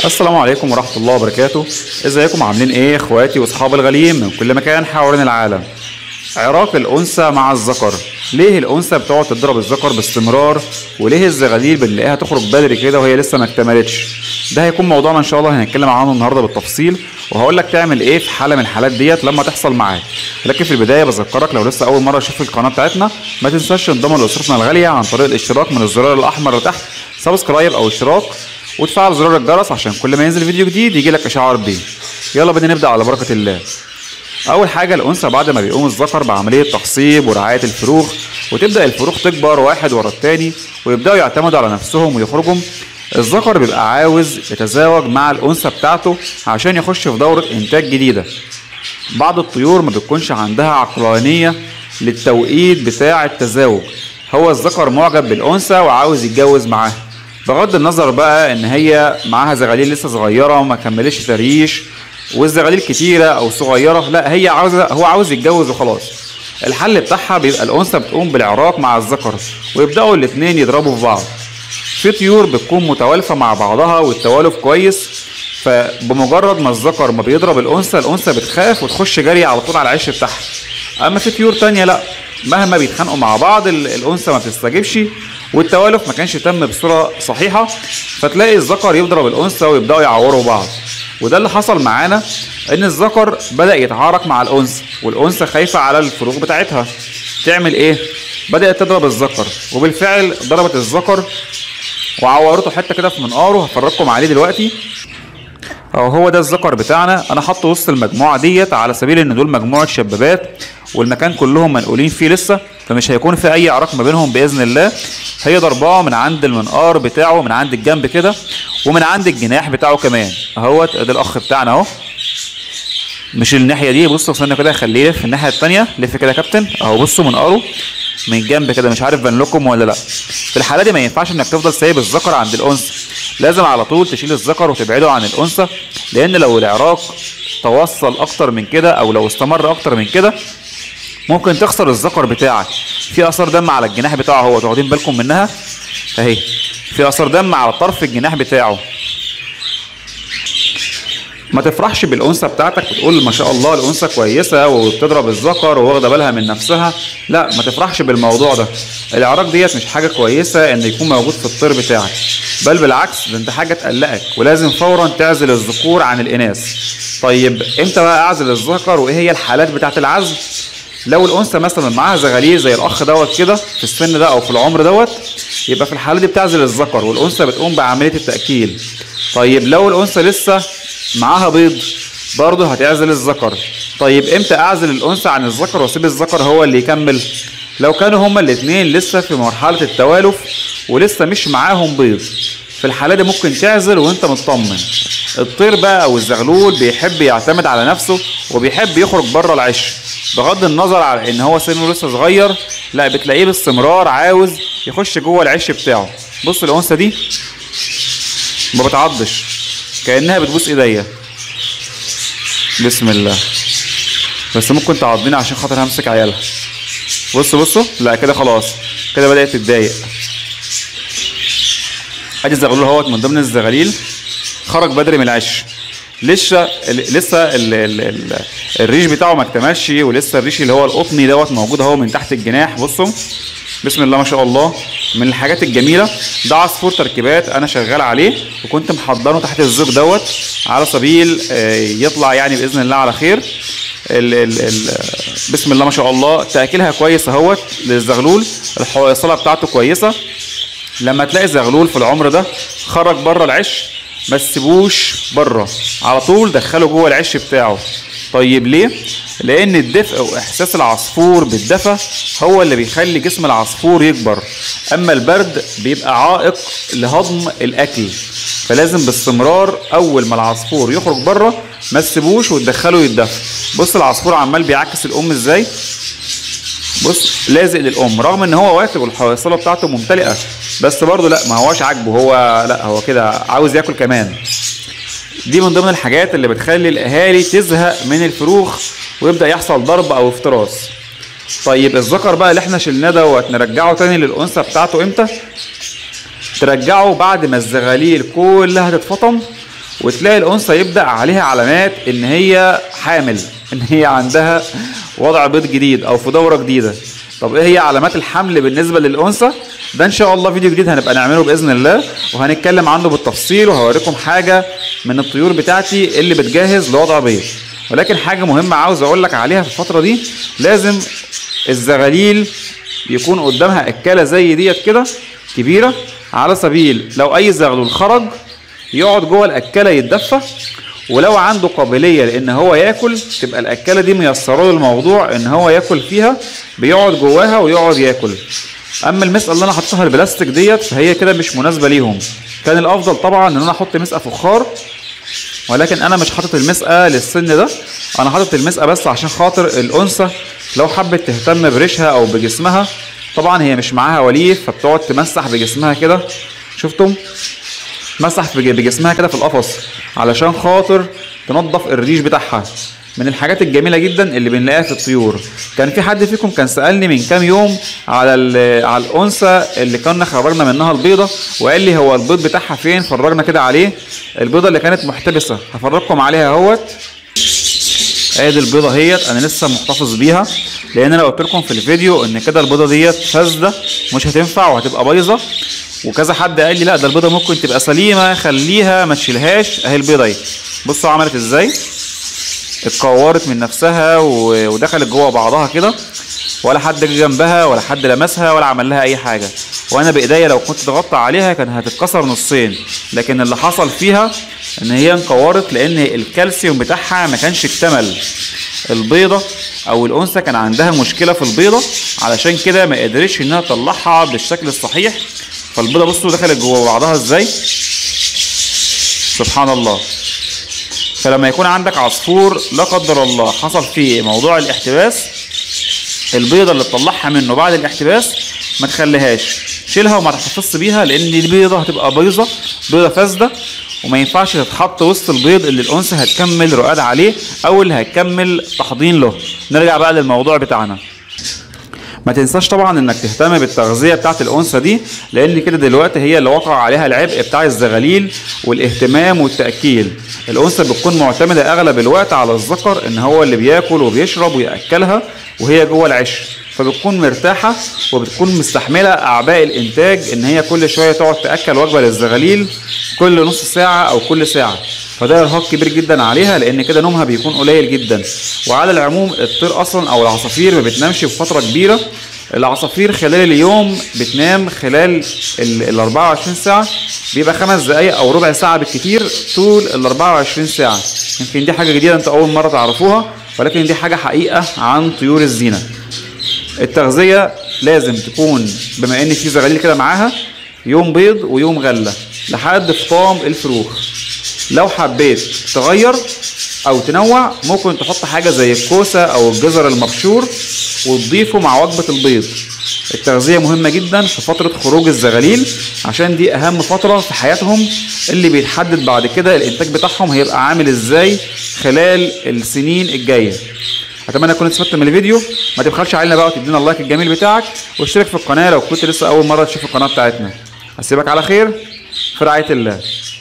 السلام عليكم ورحمة الله وبركاته ازيكم عاملين ايه اخواتي واصحاب الغليم من كل مكان حوالين العالم عراق الانثى مع الذكر ليه الانثى بتقعد تضرب الذكر باستمرار وليه الزغاليل بنلاقيها تخرج بدري كده وهي لسه ما اكتملتش ده هيكون موضوعنا ان شاء الله هنتكلم عنه النهارده بالتفصيل وهقول لك تعمل ايه في حاله من الحالات ديت لما تحصل معاك لكن في البدايه بذكرك لو لسه اول مره تشوف القناه بتاعتنا ما تنساش تنضم لاسرتنا الغاليه عن طريق الاشتراك من الزرار الاحمر اللي تحت سبسكرايب او اشتراك وتفعل زرار الجرس عشان كل ما ينزل فيديو جديد يجي لك اشعار بيه يلا بينا نبدا على بركه الله اول حاجه الانثى بعد ما بيقوم الذكر بعمليه تخصيب ورعايه الفروخ وتبدا الفروخ تكبر واحد ورا التاني ويبداوا يعتمدوا على نفسهم ويخرجوا الذكر بيبقى عاوز يتزاوج مع الانثى بتاعته عشان يخش في دوره انتاج جديده بعض الطيور ما بتكونش عندها عقلانيه للتوقيت بتاع التزاوج هو الذكر معجب بالانثى وعاوز يتجوز معاها بغض النظر بقى ان هي معاها زغاليل لسه صغيره وما كملتش تريش والزغاليل كتيره او صغيره لا هي عاوزه هو عاوز يتجوز وخلاص الحل بتاعها بيبقى الانثى بتقوم بالعراق مع الذكر ويبداوا الاتنين يضربوا في بعض في طيور بتكون متوالفه مع بعضها والتوالف كويس فبمجرد ما الذكر ما بيضرب الانثى الانثى بتخاف وتخش جري على طول على العش بتاعها اما في طيور تانية لا مهما بيتخانقوا مع بعض ال- الانثى ما بتستجيبش والتوالف ما كانش تم بصوره صحيحه فتلاقي الذكر يضرب الانثى ويبداوا يعوروا بعض وده اللي حصل معانا ان الذكر بدا يتعارك مع الانثى والانثى خايفه على الفروخ بتاعتها تعمل ايه بدات تضرب الذكر وبالفعل ضربت الذكر وعورته حته كده في منقاره هفرجكم عليه دلوقتي اهو هو ده الذكر بتاعنا انا حاطه وسط المجموعه ديت على سبيل ان دول مجموعه شبابات والمكان كلهم منقولين فيه لسه فمش هيكون في اي عراق ما بينهم باذن الله هي ضرباه من عند المنقار بتاعه من عند الجنب كده ومن عند الجناح بتاعه كمان اهوت ده الاخ بتاعنا اهو مش الناحيه دي بصوا استنى كده خليه في الناحيه الثانيه لف كده يا كابتن اهو بصوا منقاره من جنب كده مش عارف بان لكم ولا لا في الحاله دي ما ينفعش انك تفضل سايب الذكر عند الانثى لازم على طول تشيل الذكر وتبعده عن الانثى لان لو العراق توصل اكتر من كده او لو استمر اكتر من كده ممكن تخسر الذكر بتاعك في اثر دم على الجناح بتاعه هو واخدين بالكم منها اهي في اثر دم على طرف الجناح بتاعه ما تفرحش بالانثى بتاعتك وتقول ما شاء الله الانثى كويسه وبتضرب الذكر وواخده بالها من نفسها لا ما تفرحش بالموضوع ده العراق ديت مش حاجه كويسه ان يكون موجود في الطير بتاعك بل بالعكس ده انت حاجه تقلقك ولازم فورا تعزل الذكور عن الاناث طيب امتى بقى اعزل الذكر وايه هي الحالات بتاعه العزل لو الانثى مثلا معاها زغاليل زي الاخ دوت كده في السن ده او في العمر دوت يبقى في الحاله دي بتعزل الذكر والانثى بتقوم بعمليه التاكيل طيب لو الانثى لسه معاها بيض برضه هتعزل الذكر طيب امتى اعزل الانثى عن الذكر واسيب الذكر هو اللي يكمل لو كانوا هما الاثنين لسه في مرحله التوالف ولسه مش معاهم بيض في الحاله دي ممكن تعزل وانت مطمن الطير بقى او الزغلول بيحب يعتمد على نفسه وبيحب يخرج بره العش بغض النظر على ان هو سنه لسه صغير لا بتلاقيه باستمرار عاوز يخش جوه العش بتاعه بص الانثى دي ما بتعضش كانها بتبوس ايديا بسم الله بس ممكن تعضني عشان خاطر همسك عيالها بص بصوا لا كده خلاص كده بدات تتضايق ادي الزغلول اهوت من ضمن الزغاليل خرج بدري من العش لسه لسه ال ال ال الريش بتاعه ما اكتملش ولسه الريش اللي هو القطني دوت موجود اهو من تحت الجناح بصوا بسم الله ما شاء الله من الحاجات الجميله ده عصفور تركيبات انا شغال عليه وكنت محضنه تحت الزوج دوت على سبيل آه، يطلع يعني باذن الله على خير ال ال ال بسم الله ما شاء الله تاكلها كويس اهوت للزغلول الحويصله بتاعته كويسه لما تلاقي زغلول في العمر ده خرج بره العش ما تسيبوش بره على طول دخله جوه العش بتاعه طيب ليه لان الدفء واحساس العصفور بالدفى هو اللي بيخلي جسم العصفور يكبر اما البرد بيبقى عائق لهضم الاكل فلازم باستمرار اول ما العصفور يخرج بره ما تسيبوش وتدخله يتدفى بص العصفور عمال بيعكس الام ازاي بص لازق للام رغم ان هو واكل والحويصله بتاعته ممتلئه بس برضه لا ما هوش عاجبه هو لا هو كده عاوز ياكل كمان دي من ضمن الحاجات اللي بتخلي الاهالي تزهق من الفروخ ويبدا يحصل ضرب او افتراس طيب الذكر بقى اللي احنا شلناه دوت نرجعه تاني للانثى بتاعته امتى ترجعه بعد ما الزغاليل كلها تتفطم وتلاقي الانثى يبدا عليها علامات ان هي حامل ان هي عندها وضع بيض جديد او في دوره جديده طب ايه هي علامات الحمل بالنسبه للانثى ده ان شاء الله فيديو جديد هنبقى نعمله باذن الله وهنتكلم عنه بالتفصيل وهوريكم حاجه من الطيور بتاعتي اللي بتجهز لوضع بيض ولكن حاجه مهمه عاوز اقول لك عليها في الفتره دي لازم الزغاليل يكون قدامها اكاله زي ديت كده كبيره على سبيل لو اي زغلول خرج يقعد جوه الاكاله يتدفى ولو عنده قابليه لان هو ياكل تبقى الاكاله دي ميسره له الموضوع ان هو ياكل فيها بيقعد جواها ويقعد ياكل اما المسقه اللي انا حطيتها البلاستيك ديت فهي كده مش مناسبه ليهم كان الافضل طبعا ان انا احط مسقه فخار ولكن انا مش حاطط المسقه للسن ده انا حاطط المسقه بس عشان خاطر الانثى لو حبت تهتم بريشها او بجسمها طبعا هي مش معاها وليف فبتقعد تمسح بجسمها كده شفتم مسح بج- بجسمها كده في القفص علشان خاطر تنظف الريش بتاعها من الحاجات الجميله جدا اللي بنلاقيها في الطيور كان في حد فيكم كان سالني من كام يوم على ال- على الانثى اللي كنا خرجنا منها البيضه وقال لي هو البيض بتاعها فين فرجنا كده عليه البيضه اللي كانت محتبسه هفرجكم عليها اهوت ادي البيضه اهيت انا لسه محتفظ بيها لان انا قلت لكم في الفيديو ان كده البيضه ديت فاسده مش هتنفع وهتبقى بايظه وكذا حد قال لي لا ده البيضه ممكن تبقى سليمه خليها ما تشيلهاش اهي البيضه اهي بصوا عملت ازاي اتكورت من نفسها و- ودخلت جوه بعضها كده ولا حد جه جنبها ولا حد لمسها ولا عمل لها اي حاجه وانا بايديا لو كنت ضغطت عليها كان هتتكسر نصين لكن اللي حصل فيها ان هي انكورت لان الكالسيوم بتاعها ما كانش اكتمل البيضه او الانثى كان عندها مشكله في البيضه علشان كده ما قدرتش انها تطلعها بالشكل الصحيح فالبيضه بصوا دخلت جوه بعضها ازاي سبحان الله فلما يكون عندك عصفور لا قدر الله حصل فيه موضوع الاحتباس البيضة اللي تطلعها منه بعد الاحتباس ما تخليهاش شيلها وما تحتفظش بيها لان دي البيضة هتبقى بيضة بيضة فاسدة وما ينفعش تتحط وسط البيض اللي الانثى هتكمل رقاد عليه او اللي هتكمل تحضين له نرجع بقى للموضوع بتاعنا ما تنساش طبعا انك تهتم بالتغذيه بتاعت الانثى دي لان كده دلوقتي هي اللي وقع عليها العبء بتاع الزغاليل والاهتمام والتاكيل الانثى بتكون معتمده اغلب الوقت على الذكر ان هو اللي بياكل وبيشرب وياكلها وهي جوه العش فبتكون مرتاحه وبتكون مستحمله اعباء الانتاج ان هي كل شويه تقعد تاكل وجبه للزغاليل كل نص ساعه او كل ساعه فده ارهاق كبير جدا عليها لان كده نومها بيكون قليل جدا وعلى العموم الطير اصلا او العصافير ما بتنامش بفتره كبيره العصافير خلال اليوم بتنام خلال ال ال 24 ساعه بيبقى خمس دقائق او ربع ساعه بالكتير طول ال 24 ساعه يمكن دي حاجه جديده انت اول مره تعرفوها ولكن دي حاجه حقيقه عن طيور الزينه التغذيه لازم تكون بما ان في زغاليل كده معاها يوم بيض ويوم غله لحد فطام الفروخ لو حبيت تغير او تنوع ممكن تحط حاجه زي الكوسه او الجزر المبشور وتضيفه مع وجبه البيض التغذيه مهمه جدا في فتره خروج الزغاليل عشان دي اهم فتره في حياتهم اللي بيتحدد بعد كده الانتاج بتاعهم هيبقى عامل ازاي خلال السنين الجايه اتمنى تكون استفدت من الفيديو ما تبخلش علينا بقى وتدينا اللايك الجميل بتاعك واشترك في القناه لو كنت لسه اول مره تشوف القناه بتاعتنا هسيبك على خير في رعايه الله